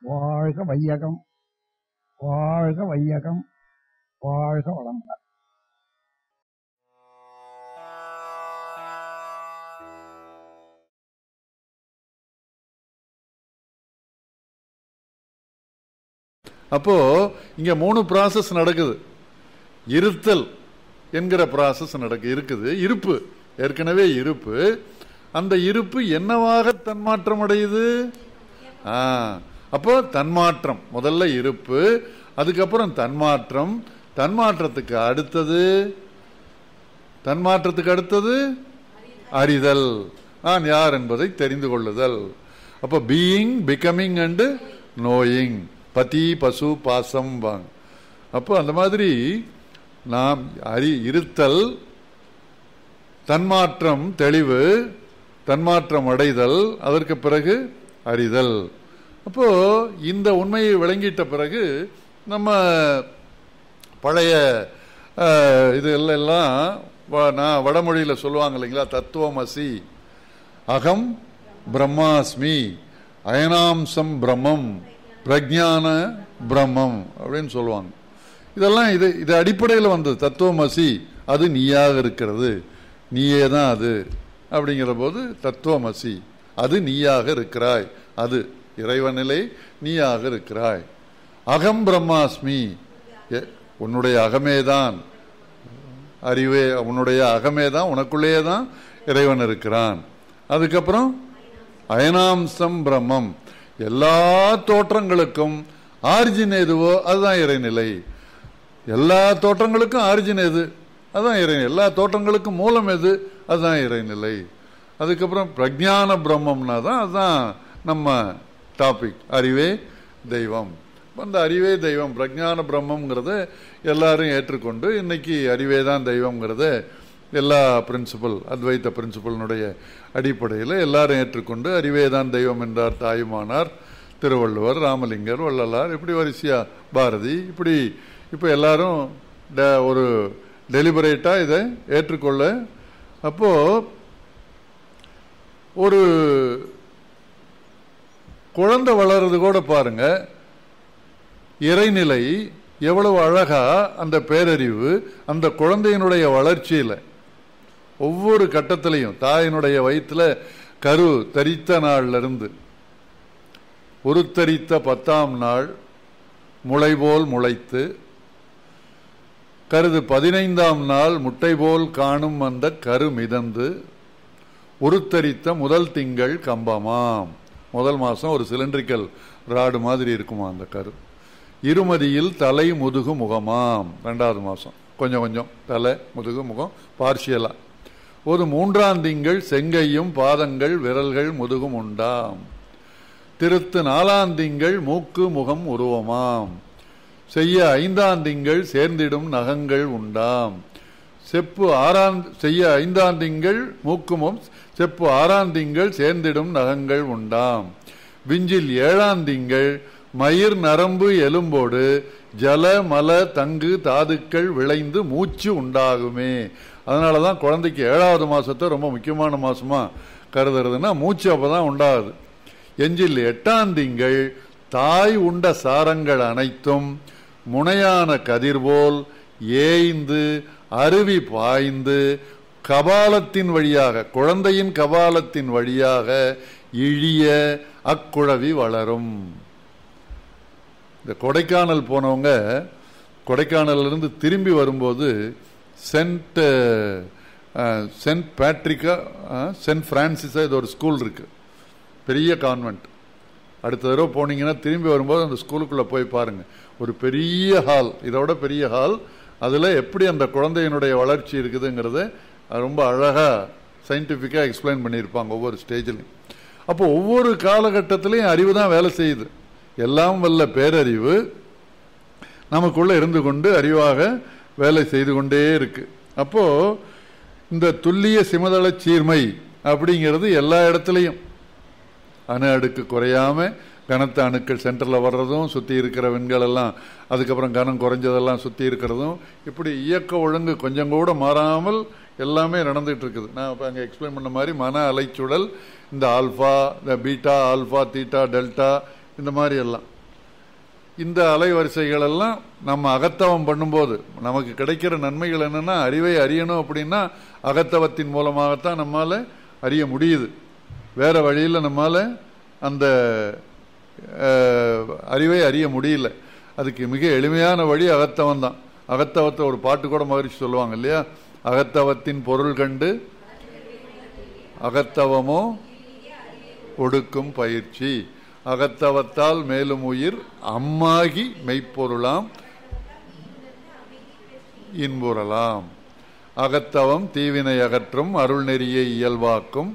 வாழ்க வையகம் வாழ்க வையகம் வாழ்க வளம் அப்போ இங்க மூணு ப்ராசஸ் நடக்குது இருத்தல் என்கிற ப்ராசஸ் நடக்கு இருக்குது இருப்பு ஏற்கனவே இருப்பு அந்த இருப்பு என்னவாக தன்மாற்றம் அடையுது ஆ, அப்போ தன்மாற்றம் முதல்ல இருப்பு அதுக்கப்புறம் தன்மாற்றம் தன்மாற்றத்துக்கு அடுத்தது தன்மாற்றத்துக்கு அடுத்தது அறிதல் நான் யார் என்பதை தெரிந்து கொள்ளுதல் அப்போ பீயிங் பிகமிங் அண்டு நோயிங் பதி பசு பாசம் வாங்க அப்போ அந்த மாதிரி நாம் அறி இருத்தல் தன்மாற்றம் தெளிவு தன்மாற்றம் அடைதல் அதற்கு பிறகு அறிதல் அப்போ இந்த உண்மையை விளங்கிட்ட பிறகு நம்ம பழைய அஹ், இது எல்லாம் வ- நான் வடமொழியில் சொல்லுவாங்க இல்லைங்களா தத்துவமசி அகம் பிரம்மாஸ்மி அயனாம்சம் பிரம்மம் பிரஜான பிரம்மம் அப்படின்னு சொல்லுவாங்க இதெல்லாம் இது இது அடிப்படையில் வந்தது தத்துவமசி அது நீயாக இருக்கிறது நீயே தான் அது அப்படிங்கிற போது தத்துவமசி அது நீயாக இருக்கிறாய் அது இறைவனிலே நீயாக இருக்கிறாய் அகம் பிரம்மாஸ்மி எ- உன்னுடைய அகமேதான் அறிவே உன்னுடைய அகமே தான் உனக்குள்ளேயே தான் இறைவன் இருக்கிறான் அதுக்கப்புறம் அயனாம்சம் பிரம்மம் எல்லா தோற்றங்களுக்கும் ஆரிஜின் எதுவோ அதுதான் இறைநிலை எல்லா தோற்றங்களுக்கும் ஆரிஜின் எது அதுதான் இறை எல்லா தோற்றங்களுக்கும் மூலம் எது அதுதான் இறைநிலை அதுக்கப்புறம் பிரஜான பிரம்மம்னா தான் அதுதான் நம்ம டாபிக் அறிவே தெய்வம் அந்த அறிவே தெய்வம் பிரஜான பிரம்மங்கிறத எல்லாரும் ஏற்றுக்கொண்டு இன்னைக்கு அறிவே தான் தெய்வம்ங்கிறத எல்லா பிரின்சிபல் அத்வைத்த பிரின்சிபலினுடைய அடிப்படையில் எல்லாரும் ஏற்றுக்கொண்டு அறிவே தான் தெய்வம் என்றார் தாயுமானார் திருவள்ளுவர் ராமலிங்கர் வள்ளலார் இப்படி வரிசையா பாரதி இப்படி இப்போ எல்லாரும் ட- ஒரு டெலிபரேட்டாக இதை ஏற்றுக்கொள்ள அப்போ ஒரு குழந்தை வளர்றது கூட பாருங்க இறைநிலை எவ்வளவு அழகா அந்த பேரறிவு அந்த குழந்தையினுடைய வளர்ச்சியில ஒவ்வொரு கட்டத்திலையும் தாயினுடைய வயிற்றுல கரு தரித்த நாள்ல இருந்து உருத்தரித்த பத்தாம் நாள் முளை போல் முளைத்து கருது பதினைந்தாம் நாள் முட்டை போல் காணும் அந்த கரு மிதந்து உருத்தரித்த முதல் திங்கள் கம்பமாம் முதல் மாசம் ஒரு சிலிண்ட்ரிக்கல் ராடு மாதிரி இருக்குமா அந்த கரு இருமதியில் தலை முதுகு முகமாம் ரெண்டாவது மாசம் கொஞ்சம் கொஞ்சம் தலை முதுகு முகம் பார்ஷியலா ஒரு மூன்றாம் திங்கள் செங்கையும் பாதங்கள் விரல்கள் முதுகும் உண்டாம் திருத்து நாலாம் திங்கள் மூக்கு முகம் உருவமாம் செய்ய ஐந்தாம் திங்கள் சேர்ந்திடும் நகங்கள் உண்டாம் செப்பு ஆறாம் செய்ய ஐந்தாம் திங்கள் மூக்குமும் செப்பு ஆறாம் திங்கள் சேர்ந்திடும் நகங்கள் உண்டாம் விஞ்சில் ஏழாம் திங்கள் மயிர் நரம்பு எலும்போடு ஜல மல தங்கு தாதுக்கள் விளைந்து மூச்சு உண்டாகுமே அதனால தான் குழந்தைக்கு ஏழாவது மாசத்தை ரொம்ப முக்கியமான மாசமா கருதுறதுன்னா மூச்சு அப்பதான் உண்டாகுது எஞ்சில் எட்டாம் திங்கள் தாய் உண்ட சாரங்கள் அனைத்தும் முனையான கதிர்போல் ஏய்ந்து அருவி பாய்ந்து கபாலத்தின் வழியாக குழந்தையின் கபாலத்தின் வழியாக இழிய அக்குழவி வளரும் இந்த கொடைக்கானல் போனவங்க கொடைக்கானல்ல இருந்து திரும்பி வரும்போது சென்ட் அஹ், சென்ட் பேட்ரிக்கா அஹ், சென்ட் பிரான்சிஸா இது ஒரு ஸ்கூல் இருக்கு பெரிய கான்வென்ட் அடுத்த தடவை போனீங்கன்னா திரும்பி வரும்போது அந்த ஸ்கூலுக்குள்ள போய் பாருங்க ஒரு பெரிய ஹால் இதோட பெரிய ஹால் அதுல எப்படி அந்த குழந்தையினுடைய வளர்ச்சி இருக்குதுங்கிறத அது ரொம்ப அழகா சயின்டிஃபிக்கா எக்ஸ்பிளைன் பண்ணியிருப்பாங்க ஒவ்வொரு ஸ்டேஜ்லையும் அப்போ ஒவ்வொரு காலகட்டத்திலையும் அறிவு தான் வேலை செய்யுது எல்லாம் வல்ல பேரறிவு நமக்குள்ள இருந்து கொண்டு அறிவாக வேலை செய்து கொண்டே இருக்கு அப்போ இந்த துல்லிய சிமதள சீர்மை அப்படிங்கிறது எல்லா இடத்துலையும் அணு அடுக்கு குறையாம கனத்த அணுக்கள் சென்டரில் வர்றதும் சுற்றி இருக்கிற விண்கள் எல்லாம் அதுக்கப்புறம் கனம் குறைஞ்சதெல்லாம் சுற்றி இருக்கிறதும் இப்படி இயக்க ஒழுங்கு கொஞ்சம் கூட மாறாமல் எல்லாமே நடந்துட்டு இருக்குது நான் இப்போ அங்கே எக்ஸ்பிளைன் பண்ண மாதிரி மன அலைச்சுழல் இந்த ஆல்ஃபா இந்த பீட்டா ஆல்ஃபா தீட்டா டெல்டா இந்த மாதிரி எல்லாம் இந்த அலைவரிசைகள் எல்லாம் நம்ம அகத்தவம் பண்ணும்போது நமக்கு கிடைக்கிற நன்மைகள் என்னன்னா அறிவை அறியணும் அப்படின்னா அகத்தவத்தின் மூலமாகத்தான் நம்மால அறிய முடியுது வேற வழியில் நம்மால அந்த அஹ், அறிவை அறிய முடியல அதுக்கு மிக எளிமையான வழி அகத்தவம் தான் அகத்தவத்தை ஒரு பாட்டு கூட மகிழ்ச்சி சொல்லுவாங்க இல்லையா அகத்தவத்தின் பொருள் கண்டு அகத்தவமோ ஒடுக்கும் பயிற்சி அகத்தவத்தால் மேலும் உயிர் அம்மாகி மெய்ப்பொருளாம் இன்புறலாம் அகத்தவம் தீவினை அகற்றும் அருள் நெறியை இயல்பாக்கும்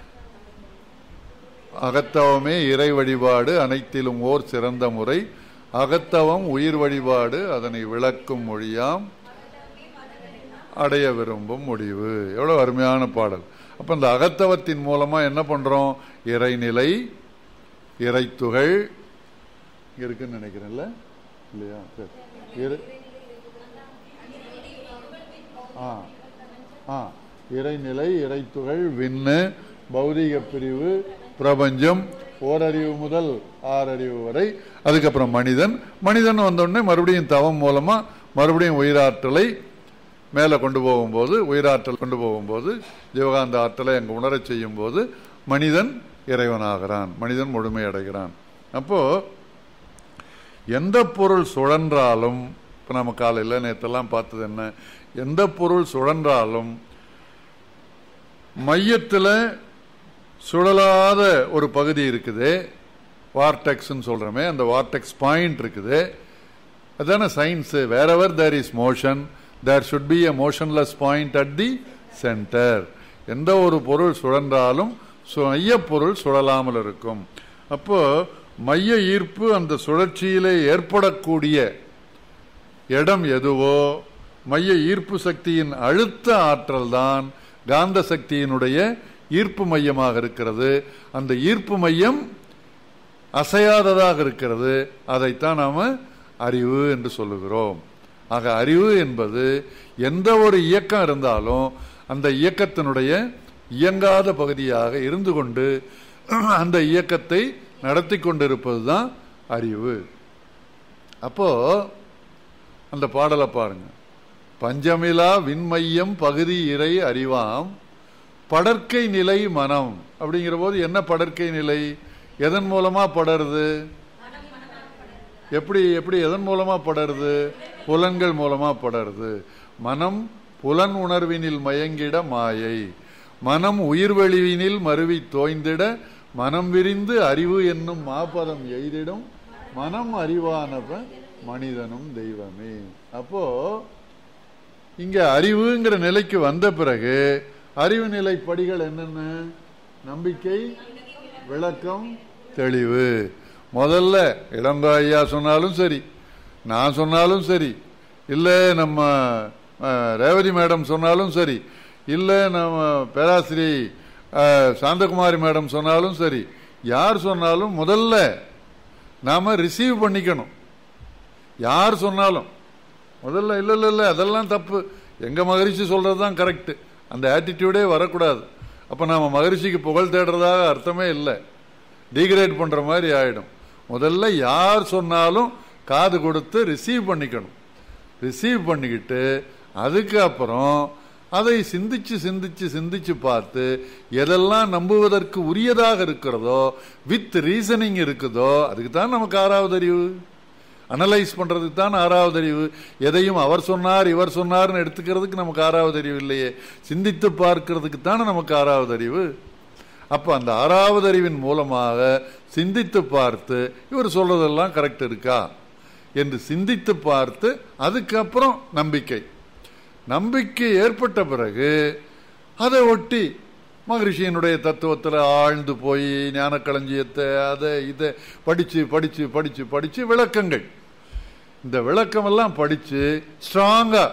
அகத்தவமே இறை வழிபாடு அனைத்திலும் ஓர் சிறந்த முறை அகத்தவம் உயிர் வழிபாடு அதனை விளக்கும் மொழியாம் அடைய விரும்பும் முடிவு எவ்வளவு அருமையான பாடல் அப்ப இந்த அகத்தவத்தின் மூலமா என்ன பண்றோம் இறைநிலை இறைத்துகள் இங்க இருக்குன்னு நினைக்கிறேன்ல இல்லையா சரி இறை- ஆ ஆ இறைநிலை இறைத்துகள் விண்ணு பௌதிக பிரிவு பிரபஞ்சம் ஓரறிவு முதல் ஆறறிவு வரை அதுக்கப்புறம் மனிதன் மனிதன் வந்தோடனே மறுபடியும் தவம் மூலமா மறுபடியும் உயிராற்றலை மேலே கொண்டு போகும்போது உயிராற்றல் கொண்டு போகும்போது ஜீவகாந்த ஆற்றலை அங்கே உணரச் செய்யும் போது மனிதன் இறைவனாகிறான் மனிதன் முழுமை அடைகிறான் அப்போ எந்த பொருள் சுழன்றாலும் இப்போ நம்ம காலையில் நேற்றெல்லாம் பார்த்தது என்ன எந்த பொருள் சுழன்றாலும் மையத்தில் சுழலாத ஒரு பகுதி இருக்குது வார்டெக்ஸ்ன்னு சொல்கிறோமே அந்த வார்டெக்ஸ் பாயிண்ட் இருக்குது அதான science wherever there is motion there should be a motionless point at the centre எந்த ஒரு பொருள் சுழன்றாலும் சு- மையப் பொருள் சுழலாமல் இருக்கும் அப்போ மைய ஈர்ப்பு அந்த சுழற்சியிலே ஏற்படக்கூடிய இடம் எதுவோ மைய ஈர்ப்பு சக்தியின் அழுத்த ஆற்றல் தான் காந்த சக்தியினுடைய ஈர்ப்பு மையமாக இருக்கிறது அந்த ஈர்ப்பு மையம் அசையாததாக இருக்கிறது அதைத்தான் நாம அறிவு என்று சொல்லுகிறோம் ஆக அறிவு என்பது எந்த ஒரு இயக்கம் இருந்தாலும் அந்த இயக்கத்தினுடைய இயங்காத பகுதியாக இருந்து கொண்டு அந்த இயக்கத்தை நடத்தி கொண்டிருப்பது தான் அறிவு அப்போ அந்த பாடலை பாருங்க பஞ்சமிலா விண்மையம் பகுதி இறை அறிவாம் படற்கை நிலை மனம் அப்படிங்கிற போது என்ன படற்கை நிலை எதன் மூலமா படருது எப்படி எப்படி எதன் மூலமா படருது புலன்கள் மூலமா படருது மனம் புலன் உணர்வினில் மயங்கிட மாயை மனம் உயிர்வெளிவினில் மருவி தோய்ந்திட மனம் விரிந்து அறிவு என்னும் மாபதம் எய்திடும் மனம் அறிவானவ மனிதனும் தெய்வமே அப்போ இங்க அறிவுங்கிற நிலைக்கு வந்த பிறகு அறிவு நிலை படிகள் என்னென்ன நம்பிக்கை விளக்கம் தெளிவு முதல்ல இளங்கோ ஐயா சொன்னாலும் சரி நான் சொன்னாலும் சரி இல்லை நம்ம அஹ், ரேவதி மேடம் சொன்னாலும் சரி இல்லை நம்ம பேராசிரி அஹ், சாந்தகுமாரி மேடம் சொன்னாலும் சரி யார் சொன்னாலும் முதல்ல நாம ரிசீவ் பண்ணிக்கணும் யார் சொன்னாலும் முதல்ல இல்லை இல்லை இல்லை அதெல்லாம் தப்பு எங்க மகரிஷி சொல்றது தான் கரெக்ட் அந்த ஆட்டிடியூடே வரக்கூடாது அப்போ நாம மகரிஷிக்கு புகழ் தேடுறதாக அர்த்தமே இல்லை டீக்ரேட் பண்ற மாதிரி ஆயிடும் முதல்ல யார் சொன்னாலும் காது கொடுத்து ரிசீவ் பண்ணிக்கணும் ரிசீவ் பண்ணிக்கிட்டு அதுக்கப்புறம் அதை சிந்திச்சு சிந்திச்சு சிந்திச்சு பார்த்து எதெல்லாம் நம்புவதற்கு உரியதாக இருக்கிறதோ வித் ரீசனிங் இருக்குதோ அதுக்கு தான் நமக்கு ஆறாவது அறிவு அனலைஸ் பண்றதுக்கு தான் ஆறாவது அறிவு எதையும் அவர் சொன்னார் இவர் சொன்னார்னு எடுத்துக்கிறதுக்கு நமக்கு ஆறாவது அறிவு இல்லையே சிந்தித்து பார்க்கிறதுக்கு தானே நமக்கு ஆறாவது அறிவு அப்ப அந்த ஆறாவது அறிவின் மூலமாக சிந்தித்து பார்த்து இவர் சொல்றதெல்லாம் கரெக்ட் இருக்கா என்று சிந்தித்து பார்த்து அதுக்கப்புறம் நம்பிக்கை நம்பிக்கை ஏற்பட்ட பிறகு அதை ஒட்டி மகரிஷியினுடைய தத்துவத்தில் ஆழ்ந்து போய் ஞானக்களஞ்சியத்தை அதை இதை படிச்சு படிச்சு படிச்சு படிச்சு விளக்கங்கள் இந்த விளக்கமெல்லாம் படிச்சு ஸ்ட்ராங்கா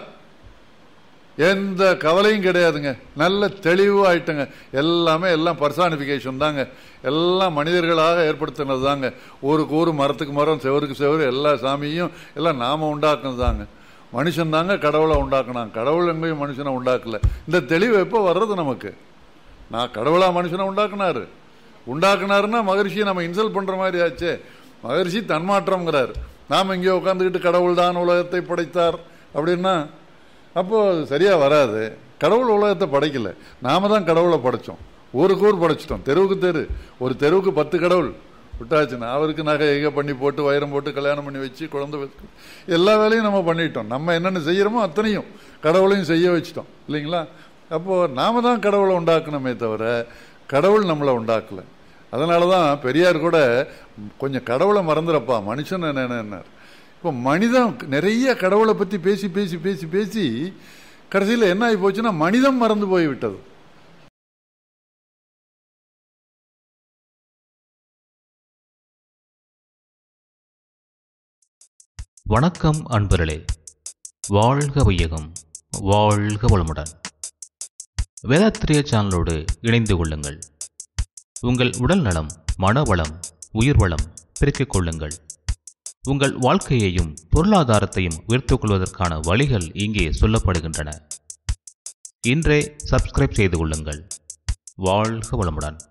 எந்த கவலையும் கிடையாதுங்க நல்ல தெளிவாயிட்டுங்க எல்லாமே எல்லாம் பர்சானிஃபிகேஷன் தாங்க எல்லாம் மனிதர்களாக ஏற்படுத்தினது தாங்க ஊருக்கு ஊர் மரத்துக்கு மரம் செவருக்கு செவரு எல்லா சாமியும் எல்லாம் நாம உண்டாக்குனது தாங்க மனுஷன் தாங்க கடவுளை உண்டாக்குனாங்க கடவுள் எங்கேயும் மனுஷனை உண்டாக்கல இந்த தெளிவு எப்போ வர்றது நமக்கு நான் கடவுளா மனுஷனை உண்டாக்குனாரு உண்டாக்குனாருன்னா மகரிஷியை நம்ம இன்சல்ட் பண்ற மாதிரி ஆச்சே மகரிஷி தன்மாற்றம்ங்கிறாரு நாம் இங்கே உட்காந்துக்கிட்டு கடவுள் தான் உலகத்தை படைத்தார் அப்படின்னா அப்போ அது சரியா வராது கடவுள் உலகத்தை படைக்கல நாம தான் கடவுளை படைச்சோம் ஊருக்கு ஊர் படைச்சிட்டோம் தெருவுக்கு தெரு ஒரு தெருவுக்கு பத்து கடவுள் விட்டாச்சுன்னா அவருக்கு நகை எக பண்ணி போட்டு வைரம் போட்டு கல்யாணம் பண்ணி வச்சு குழந்தை வச்சு எல்லா வேலையும் நம்ம பண்ணிட்டோம் நம்ம என்னென்ன செய்யறோமோ அத்தனையும் கடவுளையும் செய்ய வச்சிட்டோம் இல்லைங்களா அப்போ நாம தான் கடவுளை உண்டாக்கணுமே தவிர கடவுள் நம்மளை உண்டாக்கல அதனால தான் பெரியார் கூட கொஞ்சம் கடவுளை மறந்துடப்பா மனுஷன் என்னன்னார் இப்போ மனிதன் நிறைய கடவுளை பற்றி பேசி பேசி பேசி பேசி கடைசியில் என்ன ஆகி போச்சுன்னா மனிதம் மறந்து போய் விட்டது வணக்கம் அன்பர்களே வாழ்க வையகம் வாழ்க வளமுடன் வேதாத்திரிய சேனலோடு இணைந்து கொள்ளுங்கள் உங்கள் உடல் நலம் மனவளம் உயிர் வளம் பெருக்கிக் கொள்ளுங்கள் உங்கள் வாழ்க்கையையும் பொருளாதாரத்தையும் உயர்த்திக் கொள்வதற்கான வழிகள் இங்கே சொல்லப்படுகின்றன இன்றே சப்ஸ்கிரைப் செய்து கொள்ளுங்கள் வாழ்க வளமுடன்